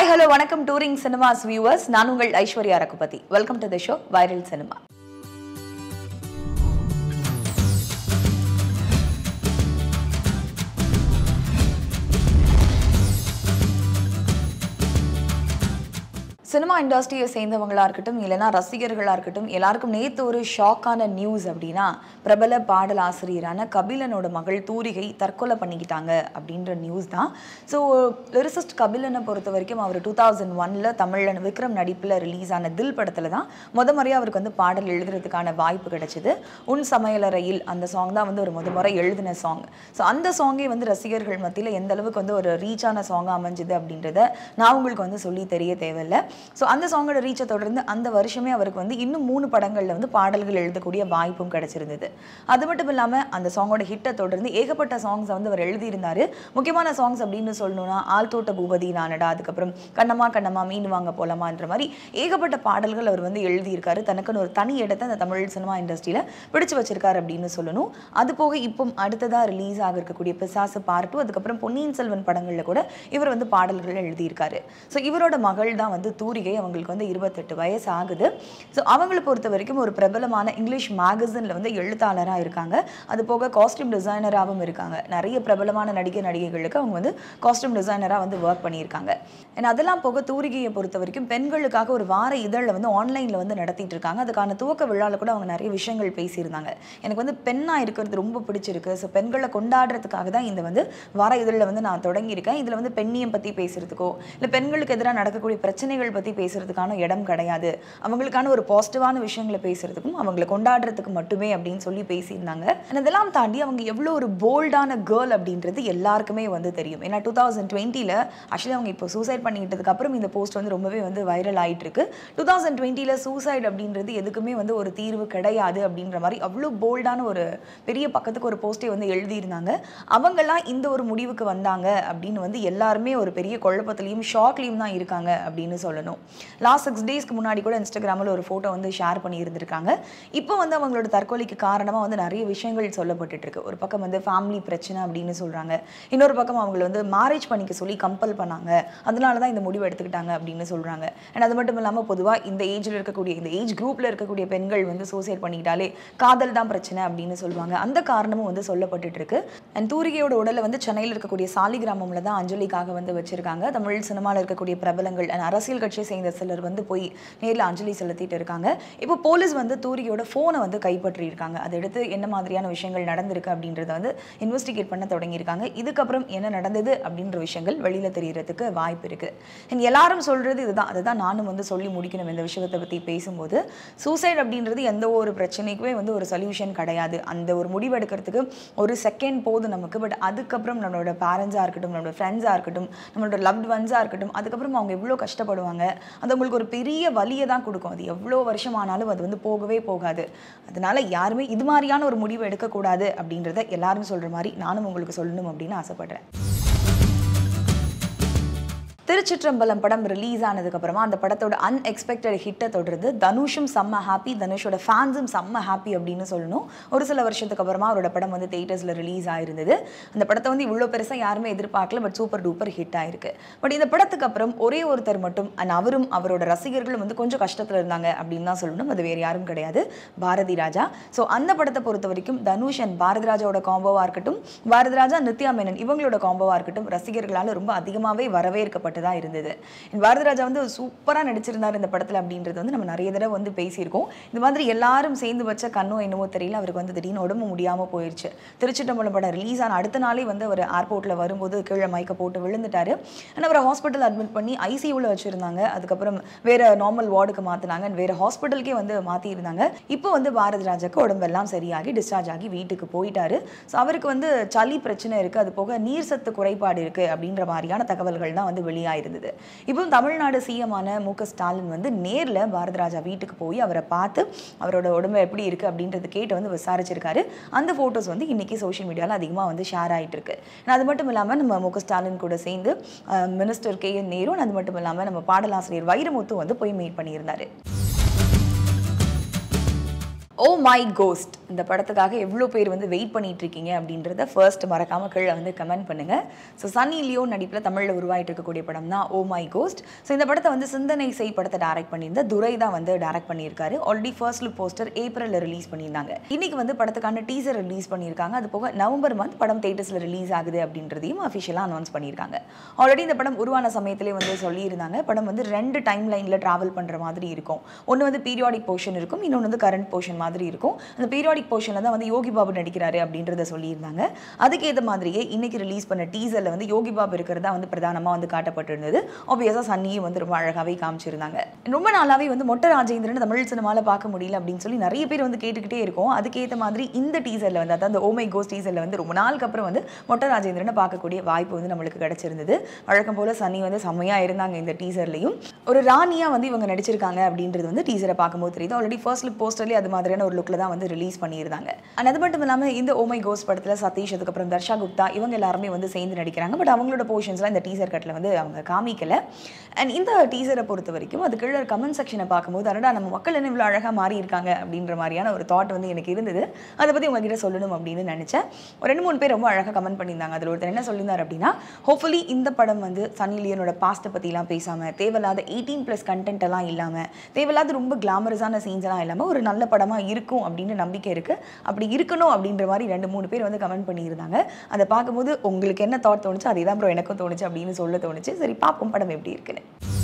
hi hello வணக்கம் touring cinemas viewers நான் உங்கள் Aishwarya Ragupathi welcome to the show viral cinema cinema இண்டஸ்ட்ரியை சேர்ந்தவங்களா இருக்கட்டும் இல்லைன்னா ரசிகர்களாக இருக்கட்டும் எல்லாருக்கும் நேற்று ஒரு ஷாக்கான நியூஸ் அப்படின்னா பிரபல பாடல் ஆசிரியரான கபிலனோட மகள் தூரிகை தற்கொலை பண்ணிக்கிட்டாங்க அப்படின்ற நியூஸ் தான் ஸோ லிரிசிஸ்ட் கபிலனை பொறுத்த வரைக்கும் அவர் டூ தௌசண்ட் ஒனில் தமிழில் விக்ரம் நடிப்பில் ரிலீஸ் ஆன தில் படத்தில் தான் முத முறையாக அவருக்கு வந்து பாடல் எழுதுறதுக்கான வாய்ப்பு கிடைச்சிது உன் சமையலறையில் அந்த சாங் தான் வந்து ஒரு முத முறை எழுதின சாங் ஸோ அந்த சாங்கே வந்து ரசிகர்கள் மத்தியில் எந்த அளவுக்கு வந்து ஒரு ரீச்சான சாங்காக அமைஞ்சுது அப்படின்றத நான் உங்களுக்கு வந்து சொல்லி தெரிய தேவையில்லை ஸோ அந்த சாங்கோட ரீச்சை தொடர்ந்து அந்த வருஷமே அவருக்கு வந்து இன்னும் மூணு படங்களில் வந்து பாடல்கள் எழுதக்கூடிய வாய்ப்பும் கிடைச்சிருந்தது அது மட்டும் இல்லாமல் அந்த சாங்கோட ஹிட்டை தொடர்ந்து ஏகப்பட்ட சாங்ஸ் வந்து அவர் எழுதியிருந்தாரு முக்கியமான சாங்ஸ் அப்படின்னு சொல்லணும்னா ஆழ்தோட்ட பூபதி நானடா அதுக்கப்புறம் கண்ணம்மா கண்ணம்மா மீன் வாங்க போலாமான்ற மாதிரி ஏகப்பட்ட பாடல்கள் அவர் வந்து எழுதியிருக்காரு தனக்குன்னு ஒரு தனி இடத்தை அந்த தமிழ் சினிமா இண்டஸ்ட்ரியில் பிடிச்சு வச்சிருக்காரு அப்படின்னு சொல்லணும் அது போக இப்போ அடுத்ததாக ரிலீஸ் ஆக இருக்கக்கூடிய பிசாசு பார்ட் டூ அதுக்கப்புறம் பொன்னியின் செல்வன் படங்களில் கூட இவர் வந்து பாடல்கள் எழுதியிருக்காரு ஸோ இவரோட மகள் தான் வந்து தூரிகை அவங்களுக்கு வந்து இருபத்தெட்டு வயசு ஆகுது ஸோ அவங்களை பொறுத்த வரைக்கும் ஒரு பிரபலமான இங்கிலீஷ் மேகசினில் வந்து எழுத்தாளராக இருக்காங்க அது போக காஸ்டியூம் டிசைனராகவும் இருக்காங்க நிறைய பிரபலமான நடிகை நடிகைகளுக்கு அவங்க வந்து காஸ்டியூம் டிசைனராக வந்து ஒர்க் பண்ணியிருக்காங்க ஏன்னா அதெல்லாம் போக தூரிகையை பொறுத்த வரைக்கும் பெண்களுக்காக ஒரு வார இதழில் வந்து ஆன்லைனில் வந்து நடத்திட்டு இருக்காங்க அதுக்கான துவக்க விழாவில் கூட அவங்க நிறைய விஷயங்கள் பேசியிருந்தாங்க எனக்கு வந்து பெண்ணாக இருக்கிறது ரொம்ப பிடிச்சிருக்கு ஸோ பெண்களை கொண்டாடுறதுக்காக தான் இந்த வந்து வார இதழில் வந்து நான் தொடங்கியிருக்கேன் இதில் வந்து பெண்ணியம் பற்றி பேசுறதுக்கோ இல்லை பெண்களுக்கு எதிராக நடக்கக்கூடிய பிரச்சனைகள் பற்றி பேசுறதுக்கான இடம் கிடையாது அவங்களுக்கான ஒரு பாசிட்டிவான விஷயங்களை பேசுறதுக்கும் அவங்களை கொண்டாடுறதுக்கு மட்டுமே அப்படின்னு சொல்லி பேசியிருந்தாங்க And இதெல்லாம் தாண்டி அவங்க எவ்வளோ ஒரு போல்டான கேர்ள் அப்படின்றது எல்லாருக்குமே வந்து தெரியும் ஏன்னா டூ தௌசண்ட் டுவெண்ட்டியில் ஆக்சுவலி அவங்க இப்போ சூசைட் பண்ணிக்கிட்டதுக்கு அப்புறம் இந்த போஸ்ட் வந்து ரொம்பவே வந்து வைரல் ஆயிட்டு இருக்கு டூ தௌசண்ட் டுவெண்ட்டியில் சூசைட் அப்படின்றது எதுக்குமே வந்து ஒரு தீர்வு கிடையாது அப்படின்ற மாதிரி அவ்வளோ போல்டான ஒரு பெரிய பக்கத்துக்கு ஒரு போஸ்டே வந்து எழுதியிருந்தாங்க அவங்கெல்லாம் இந்த ஒரு முடிவுக்கு வந்தாங்க அப்படின்னு வந்து எல்லாருமே ஒரு பெரிய குழப்பத்திலையும் ஷாக்லேயும் தான் இருக்காங்க அப்படின்னு சொல்லணும் லாஸ்ட் சிக்ஸ் டேஸ்க்கு முன்னாடி கூட இன்ஸ்டாகிராமில் ஒரு ஃபோட்டோ வந்து ஷேர் பண்ணி இருந்திருக்காங்க இப்போ வந்து அவங்களோட தற்கொலைக்கு காரணமாக வந்து நிறைய விஷயங்கள் சொல்லப்பட்டுட்டு இருக்கு ஒரு பக்கம் வந்து ஃபேமிலி பிரச்சனை அப்படின்னு சொல்கிறாங்க இன்னொரு பக்கம் அவங்கள வந்து மேரேஜ் பண்ணிக்க சொல்லி கம்பல் பண்ணாங்க அதனால தான் இந்த முடிவு எடுத்துக்கிட்டாங்க அப்படின்னு சொல்கிறாங்க அண்ட் அது மட்டும் இல்லாமல் பொதுவாக இந்த ஏஜில் இருக்கக்கூடிய இந்த ஏஜ் குரூப்பில் இருக்கக்கூடிய பெண்கள் வந்து சூசைட் பண்ணிக்கிட்டாலே காதல் தான் பிரச்சனை அப்படின்னு சொல்லுவாங்க அந்த காரணமும் வந்து சொல்லப்பட்டுட்டு இருக்கு அண்ட் தூரிகையோட உடலை வந்து சென்னையில் இருக்கக்கூடிய சாலி கிராமம்ல தான் அஞ்சலிக்காக வந்து வச்சிருக்காங்க தமிழ் சினிமாவில் இருக்கக்கூடிய பிரபலங்கள் and அரசியல் கட்சியை சேர்ந்த சிலர் வந்து போய் நேரில் அஞ்சலி செலுத்திட்டு இருக்காங்க இப்போ போலீஸ் வந்து தூரிகையோட ஃபோனை வந்து கைப்பற்றி இருக்காங்க அதை எடுத்து என்ன மாதிரியான விஷயங்கள் நடந்திருக்கு அப்படின்றத வந்து இன்வெஸ்டிகேட் பண்ண தொடங்கியிருக்காங்க இதுக்கப்புறம் என்ன நடந்தது அப்படின்ற விஷயங்கள் வெளியில் தெரியறதுக்கு வாய்ப்பு இருக்கு And எல்லாரும் சொல்றது இதுதான் அதை தான் நானும் வந்து சொல்லி முடிக்கணும் இந்த விஷயத்தை பற்றி பேசும்போது சூசைட் அப்படின்றது எந்த ஒரு பிரச்சனைக்குமே வந்து ஒரு சொல்யூஷன் கிடையாது அந்த ஒரு முடிவு எடுக்கிறதுக்கு ஒரு செகண்ட் போதும் நமக்கு பட் அதுக்கப்புறம் நம்மளோட பேரண்ட்ஸாக இருக்கட்டும் நம்மளோட ஃப்ரெண்ட்ஸாக இருக்கட்டும் நம்மளோட லவ்ட் ஒன்ஸாக இருக்கட்டும் அதுக்கப்புறம் அவங்க எவ்வளோ கஷ்டப்படுவாங்க அது உங்களுக்கு ஒரு பெரிய வலியை தான் கொடுக்கும் அது எவ்வளோ வருஷம் ஆனாலும் அது வந்து போகவே போகாது அதனால யாருமே இது மாதிரியான ஒரு முடிவு எடுக்கக்கூடாது அப்படின்றத எல்லாரும் சொல்கிற மாதிரி நானும் உங்களுக்கு சொல்லணும் அப்படின்னு ஆசைப்படுறேன் திருச்சிற்றம்பலம் படம் ரிலீஸ் ஆனதுக்கு அப்புறமா அந்த படத்தோட அன்எக்ஸ்பெக்டட் ஹிட்டை தொடர்ந்து தனுஷும் செம்ம ஹாப்பி தனுஷோட ஃபேன்ஸும் செம்ம ஹாப்பி அப்படின்னு சொல்லணும் ஒரு சில வருஷத்துக்கு அப்புறமா அவரோட படம் வந்து தேட்டர்ஸில் ரிலீஸ் ஆயிருந்தது அந்த படத்தை வந்து இவ்வளோ பெருசாக யாருமே எதிர்பார்க்கல பட் சூப்பர் டூப்பர் ஹிட் ஆயிருக்கு பட் இந்த படத்துக்கு அப்புறம் ஒரே ஒருத்தர் மட்டும் and அவரும் அவரோட ரசிகர்களும் வந்து கொஞ்சம் கஷ்டத்தில் இருந்தாங்க அப்படின்னு தான் சொல்லணும் அது வேறு யாரும் கிடையாது பாரதி ராஜா ஸோ அந்த படத்தை பொறுத்த வரைக்கும் தனுஷ் அண்ட் பாரதி ராஜாவோட காம்போவாக இருக்கட்டும் பாரதி ராஜா நித்யா மேனன் இவங்களோட காம்போவாக இருக்கட்டும் ரசிகர்களால் ரொம்ப அதிகமாகவே வரவேற்கப்பட்டதாக இருந்தது And பாரதி ராஜா வந்து சூப்பராக நடிச்சிருந்தார் இந்த படத்தில் அப்படின்றது வந்து நம்ம நிறைய தடவை வந்து பேசியிருக்கோம் இந்த மாதிரி எல்லாரும் சேர்ந்து வச்ச கண்ணோ என்னவோ தெரியல அவருக்கு வந்து திடீர்னு உடம்பு முடியாமல் போயிடுச்சு திருச்சிட்டம்பலம் படம் ரிலீஸ் ஆன அடுத்த நாளே வந்து அவர் ஏர்போர்ட்டில் வரும்போது கீழே மயக்க போட்டு விழுந்துட்டாரு ஆனால் அவரை ஹாஸ்பிட்டல் அட்மிட் பண்ணி ஐசியூவில் வச்சுருந்தாங்க அதுக்கப்புறம் வேற நார்மல் வார்டுக்கு மாற்றினாங்க வேற ஹாஸ்பிட்டலுக்கே வந்து மாற்றிருந்தாங்க இப்போ வந்து பாரதி ராஜாக்கு உடம்பெல்லாம் சரியாகி டிஸ்சார்ஜ் ஆகி வீட்டுக்கு போயிட்டாரு ஸோ அவருக்கு வந்து சளி பிரச்சனை இருக்குது அது போக நீர் சத்து குறைபாடு இருக்குது அப்படின்ற மாதிரியான தகவல்கள் தான் வந்து வெளியாயிருந்தது இப்போ தமிழ்நாடு சிஎமான மு க ஸ்டாலின் வந்து நேரில் பாரதி ராஜா வீட்டுக்கு போய் அவரை பார்த்து அவரோட உடம்பு எப்படி இருக்குது அப்படின்றது கேட்டு வந்து விசாரிச்சிருக்காரு அந்த ஃபோட்டோஸ் வந்து இன்னைக்கு சோஷியல் மீடியாவில் அதிகமாக வந்து ஷேர் ஆயிட்டு இருக்கு And அது மட்டும் இல்லாமல் நம்ம மு க ஸ்டாலின் கூட சேர்ந்து minister K N Nehru and அது மட்டும் இல்லாமல் நம்ம பாடலாசிரியர் வைரமுத்து வந்து போய் மீட் பண்ணியிருந்தாரு ஓ மை கோஸ்ட் இந்த படத்துக்காக எவ்வளோ பேர் வந்து வெயிட் பண்ணிட்டு இருக்கீங்க அப்படின்றத ஃபர்ஸ்ட் மறக்காம கீழே வந்து கமெண்ட் பண்ணுங்க ஸோ சன்னி லியோ நடிப்பில் தமிழில் உருவாயிட்டு இருக்கக்கூடிய படம் தான் ஓ மை கோஸ்ட் ஸோ இந்த படத்தை வந்து சிந்தனை செய் படத்தை டைரக்ட் பண்ணியிருந்த துரை தான் வந்து டைரக்ட் பண்ணியிருக்காரு ஆல்ரெடி ஃபர்ஸ்ட் லுக் போஸ்டர் ஏப்ரலில் ரிலீஸ் பண்ணியிருந்தாங்க இன்னைக்கு வந்து படத்துக்கான டீசர் ரிலீஸ் பண்ணியிருக்காங்க அது போக நவம்பர் மந்த் படம் தேட்டர்ஸில் ரிலீஸ் ஆகுது அப்படின்றதையும் அஃபிஷியலாக அனௌன்ஸ் பண்ணியிருக்காங்க ஆல்ரெடி இந்த படம் உருவான சமயத்திலே வந்து சொல்லியிருந்தாங்க படம் வந்து ரெண்டு டைம் லைனில் ட்ராவல் பண்ணுற மாதிரி இருக்கும் ஒன்று வந்து பீரியாடிக் போர்ஷன் இருக்கும் இன்னொன்று வந்து கரண்ட் போர்ஷன் மாதிரி இருக்கும் அந்த பீரியாடிக் போர்ஷனில் தான் வந்து யோகி பாபு நடிக்கிறாரு அப்படின்றத சொல்லியிருந்தாங்க அதுக்கேற்ற மாதிரியே இன்னைக்கு ரிலீஸ் பண்ண டீசரில் வந்து யோகி பாபு இருக்கிறதா வந்து பிரதானமாக வந்து காட்டப்பட்டிருந்தது ஆப்வியஸாக சன்னியும் வந்து ரொம்ப அழகாகவே காமிச்சிருந்தாங்க ரொம்ப நாளாவே வந்து மொட்டை ராஜேந்திரன் தமிழ் சினிமாவில் பார்க்க முடியல அப்படின்னு சொல்லி நிறைய பேர் வந்து கேட்டுக்கிட்டே இருக்கோம் அதுக்கேற்ற மாதிரி இந்த டீசரில் வந்து அதாவது அந்த ஓமை கோஸ் டீசரில் வந்து ரொம்ப நாளுக்கு அப்புறம் வந்து மொட்டை ராஜேந்திரனை பார்க்கக்கூடிய வாய்ப்பு வந்து நம்மளுக்கு கிடைச்சிருந்தது வழக்கம் போல் சன்னி வந்து செம்மையாக இருந்தாங்க இந்த டீசர்லையும் ஒரு ராணியாக வந்து இவங்க நடிச்சிருக்காங்க அப்படின்றது வந்து டீசரை பார்க்கும்போது தெரியுது ஆல்ரெடி ஃபர்ஸ்ட் லுக் போஸ்டர்லேயே அது மாதிரியான ஒரு லுக்கில் தான் வந்து ரிலீஸ் பண்ணியிருந்தாங்க அண்ட் அது மட்டும் இல்லாமல் இந்த ஓமை கோஸ் படத்தில் சதீஷ் அதுக்கப்புறம் தர்ஷா குப்தா இவங்க எல்லாருமே வந்து சேர்ந்து நடிக்கிறாங்க பட் அவங்களோட போர்ஷன்ஸ்லாம் இந்த டீசர் கட்டில் வந்து அவங்க காமிக்கல அண்ட் இந்த டீசரை பொறுத்த வரைக்கும் அது கீழே கமெண்ட் செக்ஷனை பார்க்கும்போது அடடா நம்ம மக்கள் என்ன இவ்வளோ அழகாக மாறி இருக்காங்க அப்படின்ற மாதிரியான ஒரு தாட் வந்து எனக்கு இருந்தது அதை பற்றி உங்ககிட்ட சொல்லணும் அப்படின்னு நினச்சேன் ஒரு ரெண்டு மூணு பேர் ரொம்ப அழகாக கமெண்ட் பண்ணியிருந்தாங்க அதில் ஒருத்தர் என்ன சொல்லியிருந்தார் அப்படின்னா ஹோப்ஃபுல்லி இந்த படம் வந்து சன்னி லியோனோட பாஸ்ட்டை பற்றிலாம் பேசாமல் தேவையில்லாத எயிட்டீன் ப்ளஸ் கண்டென்ட் எல்லாம் இல்லாமல் தேவையில்லாத ரொம்ப கிளாமரஸான சீன்ஸ் எல்லாம் இல்லாமல் ஒரு நல்ல படமாக இருக்கும் அப்படின்னு நம்பிக்கை இருக்குது அப்படி இருக்கணும் அப்படின்ற மாதிரி ரெண்டு மூணு பேர் வந்து கமெண்ட் பண்ணியிருந்தாங்க அதை பார்க்கும்போது உங்களுக்கு என்ன தாட் தோணுச்சு அதே தான் ப்ரோ எனக்கும் தோணுச்சு அப்படின்னு சொல்ல தோணுச்சு சரி பார்ப்போம் படம் எப்படி இருக்குன்னு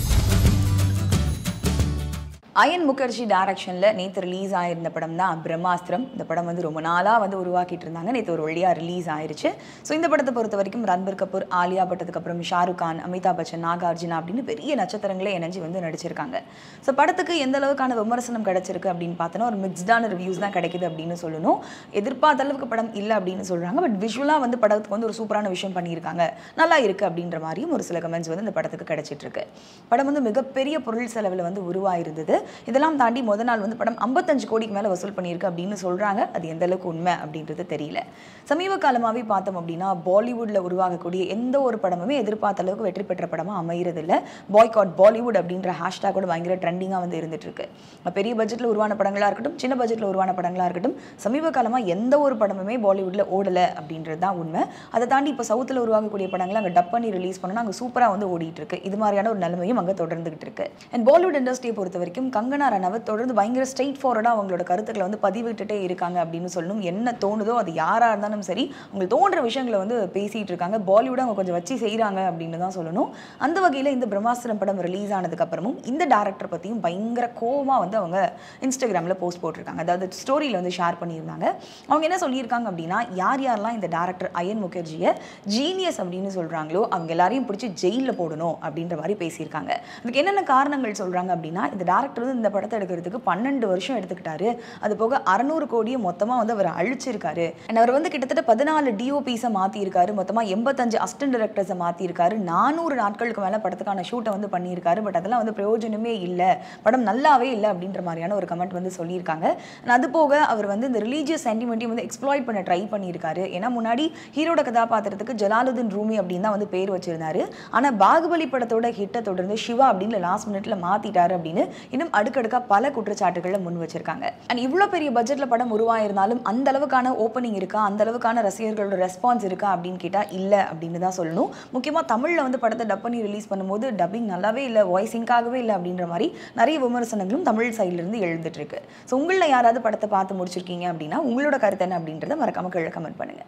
அயன் முகர்ஜி டைரக்ஷனில் நேற்று ரிலீஸ் ஆயிருந்த படம் தான் பிரம்மாஸ்திரம் இந்த படம் வந்து ரொம்ப நாளாக வந்து உருவாக்கிட்டு இருந்தாங்க நேற்று ஒரு வழியாக ரிலீஸ் ஆயிருச்சு ஸோ இந்த படத்தை பொறுத்த வரைக்கும் ரன்பீர் கபூர் ஆலியா பட்டதுக்கு அப்புறம் ஷாருக் கான் அமிதாப் பச்சன் நாகார்ஜுனா அப்படின்னு பெரிய நட்சத்திரங்களே இணைஞ்சு வந்து நடிச்சிருக்காங்க ஸோ படத்துக்கு எந்த அளவுக்கான விமர்சனம் கிடைச்சிருக்கு அப்படின்னு பார்த்தோன்னா ஒரு மிக்ஸ்டான ரிவ்யூஸ் தான் கிடைக்குது அப்படின்னு சொல்லணும் எதிர்பார்த்த அளவுக்கு படம் இல்லை அப்படின்னு சொல்கிறாங்க பட் விஷுவலாக வந்து படத்துக்கு வந்து ஒரு சூப்பரான விஷயம் பண்ணியிருக்காங்க நல்லா இருக்குது அப்படின்ற மாதிரியும் ஒரு சில கமெண்ட்ஸ் வந்து இந்த படத்துக்கு கிடைச்சிட்டு இருக்கு படம் வந்து மிகப்பெரிய பொருள் செலவில் வந்து உருவாயிருந்தது இதெல்லாம் தாண்டி முத நாள் வந்து படம் ஐம்பத்தஞ்சு கோடிக்கு மேலே வசூல் பண்ணியிருக்கு அப்படின்னு சொல்கிறாங்க அது எந்த அளவுக்கு உண்மை அப்படின்றது தெரியல சமீப காலமாகவே பார்த்தோம் அப்படின்னா பாலிவுட்டில் உருவாகக்கூடிய எந்த ஒரு படமுமே எதிர்பார்த்த அளவுக்கு வெற்றி பெற்ற படமாக அமைகிறதில்ல பாய்காட் பாலிவுட் அப்படின்ற ஹேஷ்டாகோட பயங்கர ட்ரெண்டிங்காக வந்து இருந்துட்டு இருக்கு பெரிய பட்ஜெட்டில் உருவான படங்களாக இருக்கட்டும் சின்ன பட்ஜெட்டில் உருவான படங்களாக இருக்கட்டும் சமீப காலமாக எந்த ஒரு படமுமே பாலிவுட்டில் ஓடலை அப்படின்றது தான் உண்மை அதை தாண்டி இப்போ சவுத்தில் உருவாகக்கூடிய படங்களை அங்கே டப் பண்ணி ரிலீஸ் பண்ணணும் அங்கே சூப்பராக வந்து ஓடிட்டு இருக்கு இது மாதிரியான ஒரு நிலைமையும் அங்கே தொடர்ந்துகிட்டு இருக்கு அண்ட் பாலிவுட் இண்டஸ்ட்ரியை பொறுத்த வரைக்கும் கங்கனா ரனாவத் தொடர்ந்து பயங்கர ஸ்ட்ரெயிட் ஃபார்வர்டாக அவங்களோட கருத்துக்களை வந்து பதிவிட்டுட்டே இருக்காங்க அப்படின்னு சொல்லணும் என்ன தோணுதோ அது யாராக இருந்தாலும் சரி உங்களுக்கு தோன்ற விஷயங்களை வந்து பேசிகிட்டு இருக்காங்க பாலிவுட் அவங்க கொஞ்சம் வச்சு செய்கிறாங்க அப்படின்னு தான் சொல்லணும் அந்த வகையில் இந்த பிரம்மாஸ்திரம் படம் ரிலீஸ் ஆனதுக்கப்புறமும் இந்த டேரக்டர் பற்றியும் பயங்கர கோவமாக வந்து அவங்க இன்ஸ்டாகிராமில் போஸ்ட் போட்டிருக்காங்க அதாவது ஸ்டோரியில் வந்து ஷேர் பண்ணியிருந்தாங்க அவங்க என்ன சொல்லியிருக்காங்க அப்படின்னா யார் யாரெல்லாம் இந்த டேரக்டர் அயன் முகர்ஜியை ஜீனியஸ் அப்படின்னு சொல்கிறாங்களோ அவங்க எல்லாரையும் பிடிச்சி ஜெயிலில் போடணும் அப்படின்ற மாதிரி பேசியிருக்காங்க அதுக்கு என்னென்ன காரணங்கள் சொல்கிறாங்க அப்படின்னா இந்த டேரக்டர் வந்து இந்த படத்தை எடுக்கிறதுக்கு பன்னெண்டு வருஷம் எடுத்துக்கிட்டாரு அது போக அறநூறு கோடியை மொத்தமாக வந்து அவர் அழிச்சிருக்காரு அண்ட் அவர் வந்து கிட்டத்தட்ட பதினாலு டிஓபிஸை மாற்றிருக்காரு மொத்தமாக எண்பத்தஞ்சு அசிஸ்டன்ட் டைரக்டர்ஸை மாற்றிருக்காரு நானூறு நாட்களுக்கு மேலே படத்துக்கான ஷூட்டை வந்து பண்ணியிருக்காரு பட் அதெல்லாம் வந்து பிரயோஜனமே இல்லை படம் நல்லாவே இல்லை அப்படின்ற மாதிரியான ஒரு கமெண்ட் வந்து சொல்லியிருக்காங்க And அது போக அவர் வந்து இந்த ரிலீஜியஸ் சென்டிமெண்ட்டையும் வந்து எக்ஸ்ப்ளாய்ட் பண்ண ட்ரை பண்ணியிருக்காரு ஏன்னா முன்னாடி ஹீரோட கதாபாத்திரத்துக்கு ஜலாலுதீன் ரூமி அப்படின்னு தான் வந்து பேர் வச்சிருந்தாரு ஆனால் பாகுபலி படத்தோட ஹிட்டை தொடர்ந்து சிவா அப்படின்னு லாஸ்ட் மினிட்ல மாத்திட்டாரு அப்படின்னு இன்னும் அடுக்கடுக்கா பல குற்றச்சாட்டுகளை முன் வச்சிருக்காங்க அண்ட் இவ்வளோ பெரிய பட்ஜெட்ல படம் உருவாயிருந்தாலும் அந்த அளவுக்கான ஓப்பனிங் இருக்கா அந்த அளவுக்கான ரசிகர்களோட ரெஸ்பான்ஸ் இருக்கா அப்படின்னு கேட்டால் இல்லை அப்படின்னு தான் சொல்லணும் முக்கியமாக தமிழில் வந்து படத்தை டப் பண்ணி ரிலீஸ் பண்ணும்போது டப்பிங் நல்லாவே இல்லை வாய்ஸ் சிங்காகவே இல்லை அப்படின்ற மாதிரி நிறைய விமர்சனங்களும் தமிழ் சைட்லேருந்து எழுந்துட்டு இருக்கு ஸோ உங்களில் யாராவது படத்தை பார்த்து முடிச்சிருக்கீங்க அப்படின்னா உங்களோட கருத்து என்ன அப்படின்றத மறக்காம கீழே கமெண்ட் பண்ணுங்க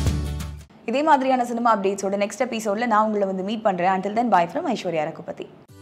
இதே மாதிரியான சினிமா அப்டேட்ஸோட நெக்ஸ்ட் எபிசோடில் நான் உங்களை வந்து மீட் பண்ணுறேன் until then bye from Aishwarya Raghupathi